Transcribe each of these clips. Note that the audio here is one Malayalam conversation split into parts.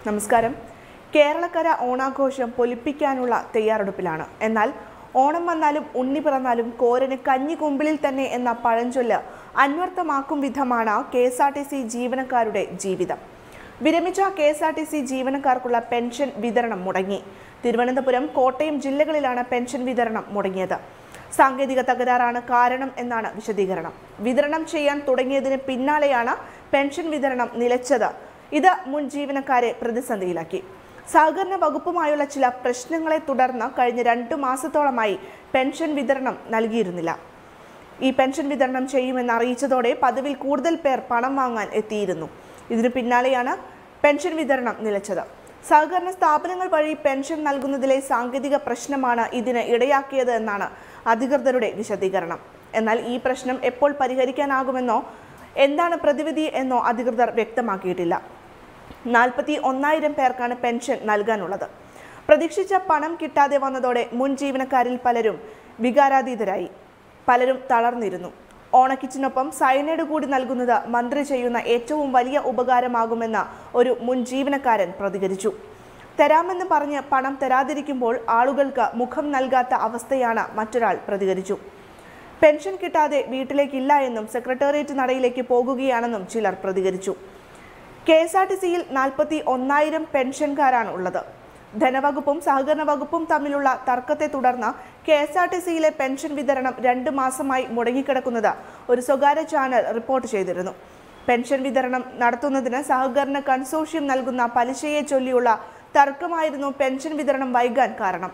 നമസ്കാരം കേരളക്കര ഓണാഘോഷം പൊലിപ്പിക്കാനുള്ള തയ്യാറെടുപ്പിലാണ് എന്നാൽ ഓണം വന്നാലും ഉണ്ണി പിറന്നാലും കോരന് കഞ്ഞി കുമ്പിളിൽ തന്നെ എന്ന പഴഞ്ചൊല്ല് അന്വർത്ഥമാക്കും വിധമാണ് K S R T C ജീവനക്കാരുടെ ജീവിതം വിരമിച്ച K S R T C ജീവനക്കാർക്കുള്ള പെൻഷൻ വിതരണം മുടങ്ങി തിരുവനന്തപുരം കോട്ടയം ജില്ലകളിലാണ് പെൻഷൻ വിതരണം മുടങ്ങിയത് സാങ്കേതിക തകരാറാണ് കാരണം എന്നാണ് വിശദീകരണം വിതരണം ചെയ്യാൻ തുടങ്ങിയതിന് പിന്നാലെയാണ് പെൻഷൻ വിതരണം നിലച്ചത് ഇത് മുൻ ജീവനക്കാരെ പ്രതിസന്ധിയിലാക്കി സഹകരണ വകുപ്പുമായുള്ള ചില പ്രശ്നങ്ങളെ തുടർന്ന് കഴിഞ്ഞ രണ്ടു മാസത്തോളമായി പെൻഷൻ വിതരണം നൽകിയിരുന്നില്ല ഈ പെൻഷൻ വിതരണം ചെയ്യുമെന്ന് അറിയിച്ചതോടെ പതിവിൽ കൂടുതൽ പേർ പണം വാങ്ങാൻ എത്തിയിരുന്നു ഇതിനു പിന്നാലെയാണ് പെൻഷൻ വിതരണം നിലച്ചത് സഹകരണ സ്ഥാപനങ്ങൾ വഴി പെൻഷൻ നൽകുന്നതിലെ സാങ്കേതിക പ്രശ്നമാണ് ഇതിന് ഇടയാക്കിയത് എന്നാണ് അധികൃതരുടെ വിശദീകരണം എന്നാൽ ഈ പ്രശ്നം എപ്പോൾ പരിഹരിക്കാനാകുമെന്നോ എന്താണ് പ്രതിവിധി എന്നോ അധികൃതർ വ്യക്തമാക്കിയിട്ടില്ല നാൽപ്പത്തി ഒന്നായിരം പേർക്കാണ് പെൻഷൻ നൽകാനുള്ളത് പ്രതീക്ഷിച്ച പണം കിട്ടാതെ വന്നതോടെ മുൻ ജീവനക്കാരിൽ പലരും വികാരാതീതരായി പലരും തളർന്നിരുന്നു ഓണക്കിറ്റിനൊപ്പം സയനൈഡ് കൂടി നൽകുന്നത് മന്ത്രി ചെയ്യുന്ന ഏറ്റവും വലിയ ഉപകാരമാകുമെന്ന് ഒരു മുൻ ജീവനക്കാരൻ പ്രതികരിച്ചു തരാമെന്ന് പറഞ്ഞ് പണം തരാതിരിക്കുമ്പോൾ ആളുകൾക്ക് മുഖം നൽകാത്ത അവസ്ഥയാണ് മറ്റൊരാൾ പ്രതികരിച്ചു പെൻഷൻ കിട്ടാതെ വീട്ടിലേക്കില്ല എന്നും സെക്രട്ടേറിയറ്റ് നടയിലേക്ക് പോകുകയാണെന്നും ചിലർ പ്രതികരിച്ചു കെ എസ് ആർ ടി സിയിൽ നാൽപ്പത്തി ഒന്നായിരം പെൻഷൻകാരാണ് ഉള്ളത് ധനവകുപ്പും സഹകരണ വകുപ്പും തമ്മിലുള്ള തർക്കത്തെ തുടർന്ന് കെ എസ് ആർ ടി സിയിലെ പെൻഷൻ വിതരണം രണ്ട് മാസമായി മുടങ്ങിക്കിടക്കുന്നത് ഒരു സ്വകാര്യ ചാനൽ റിപ്പോർട്ട് ചെയ്തിരുന്നു പെൻഷൻ വിതരണം നടത്തുന്നതിന് സഹകരണ കൺസോഷ്യം നൽകുന്ന പലിശയെ ചൊല്ലിയുള്ള തർക്കമായിരുന്നു പെൻഷൻ വിതരണം വൈകാൻ കാരണം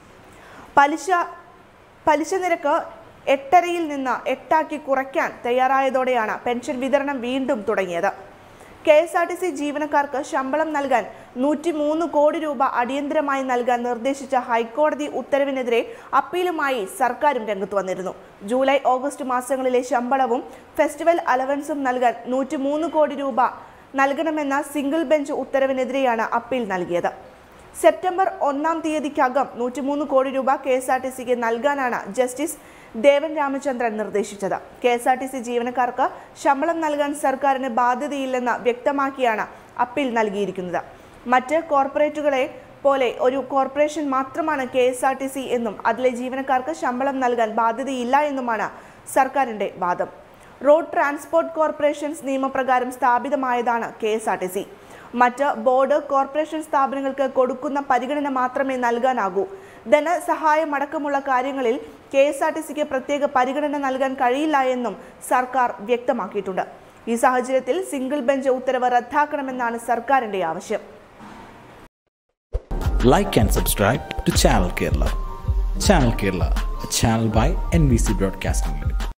പലിശ പലിശ നിരക്ക് എട്ടരയിൽ നിന്ന് എട്ടാക്കി കുറയ്ക്കാൻ തയ്യാറായതോടെയാണ് പെൻഷൻ വിതരണം വീണ്ടും തുടങ്ങിയത് K S R T C ജീവനക്കാർക്ക് ശമ്പളം നൽകാൻ നൂറ്റി മൂന്ന് കോടി രൂപ അടിയന്തരമായി നൽകാൻ നിർദ്ദേശിച്ച ഹൈക്കോടതി ഉത്തരവിനെതിരെ അപ്പീലുമായി സർക്കാരും രംഗത്ത് വന്നിരുന്നു ജൂലൈ ഓഗസ്റ്റ് മാസങ്ങളിലെ ശമ്പളവും ഫെസ്റ്റിവൽ അലവൻസും നൽകാൻ നൂറ്റി മൂന്ന് കോടി രൂപ നൽകണമെന്ന സിംഗിൾ ബെഞ്ച് ഉത്തരവിനെതിരെയാണ് അപ്പീൽ നൽകിയത് സെപ്റ്റംബർ ഒന്നാം തീയതിക്കകം നൂറ്റിമൂന്ന് കോടി രൂപ കെ എസ് ആർ ടി സിക്ക് നൽകാനാണ് ജസ്റ്റിസ് ദേവൻ രാമചന്ദ്രൻ നിർദ്ദേശിച്ചത് K S R T C ജീവനക്കാർക്ക് ശമ്പളം നൽകാൻ സർക്കാരിന് ബാധ്യതയില്ലെന്ന് വ്യക്തമാക്കിയാണ് അപ്പീൽ നൽകിയിരിക്കുന്നത് മറ്റ് കോർപ്പറേറ്റുകളെ പോലെ ഒരു കോർപ്പറേഷൻ മാത്രമാണ് K S R T C എന്നും അതിലെ ജീവനക്കാർക്ക് ശമ്പളം നൽകാൻ ബാധ്യതയില്ല എന്നുമാണ് സർക്കാരിന്റെ വാദം റോഡ് ട്രാൻസ്പോർട്ട് കോർപ്പറേഷൻസ് നിയമപ്രകാരം സ്ഥാപിതമായതാണ് K S R T C മറ്റ് ബോർഡ് കോർപ്പറേഷൻ സ്ഥാപനങ്ങൾക്ക് കൊടുക്കുന്ന പരിഗണന മാത്രമേ നൽകാനാകൂ ധനസഹായമടക്കമുള്ള കാര്യങ്ങളിൽ കെ എസ് ആർ ടി സിക്ക് പ്രത്യേക പരിഗണന നൽകാൻ കഴിയില്ല എന്നും സർക്കാർ വ്യക്തമാക്കിയിട്ടുണ്ട് ഈ സാഹചര്യത്തിൽ സിംഗിൾ ബെഞ്ച് ഉത്തരവ് റദ്ദാക്കണമെന്നാണ് സർക്കാരിന്റെ ആവശ്യം like and subscribe to Channel Kerala. Channel Kerala, a channel by NBC Broadcasting Limited.